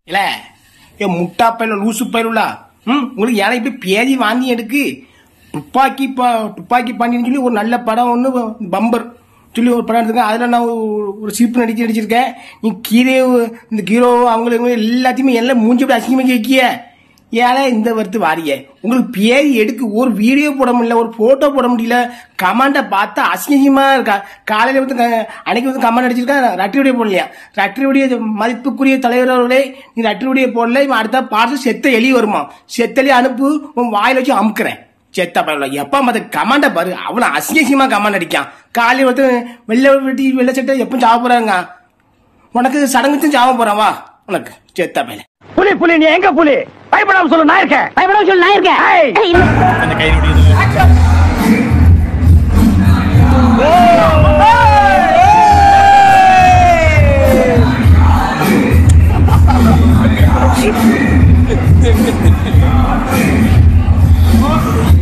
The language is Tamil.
இல்ல ஏ முட்டா பயில லூசு பயிலுலா ம் உங்களுக்கு ஏன்னா இப்ப பேதி வாங்கி எடுக்கு துப்பாக்கி ப துப்பாக்கி பாண்டின்னு சொல்லி ஒரு நல்ல படம் ஒன்று பம்பர் சொல்லி ஒரு படம் எடுத்துருக்கேன் அதில் நான் ஒரு- ஒரு சீப்பு நடிச்சு நடிச்சிருக்கேன் நீ கீரே இந்த ஹீரோ அவங்களுக்கு இவங்க எல்லாத்தையுமே எல்லாம் மூஞ்சி அப்படி அசிங்கமாக கேட்கிய ஏழை இந்த வருத்து வாரிய உங்களுக்கு பேதி எடுக்கு ஒரு வீடியோ போட முடியல ஒரு போட்டோ போட முடியல கமாண்டை பார்த்தா அசிங்கமா இருக்கா காலையில வந்து க- அன்னைக்கு வந்து கமாண்ட் அடிச்சிருக்கா ரட்டி வீடியோ போடலையா ரட்டி வீடியோ மதிப்புக்குரிய தலைவர் அவர்களே நீ ரட்டி வீடியோ போடல இவன் அடுத்த பார்த்து செத்த எலி வருமா செத்த எலி அனுப்பு உன் வாயில வச்சு அமுக்குறேன் செத்த பரவாயில்ல எப்ப மத்த கமாண்ட பாரு அவ்வளவு அசிங்கமா கமாண்ட் அடிக்கான் காலையில வந்து வெள்ளை வெட்டி வெள்ளை சட்டை எப்பவும் சாவ போறாங்க உனக்கு சடங்குச்சும் சாவ போறான் வா உனக்கு செத்த பையல புலி புலி நீ எங்க புலி பயப்படாம சொல்லு நான் இருக்கேன் பயப்படாம சொல்லு நான் இருக்கேன் ஏய். ஏய், இல்ல. அந்த கையில் ஏய்.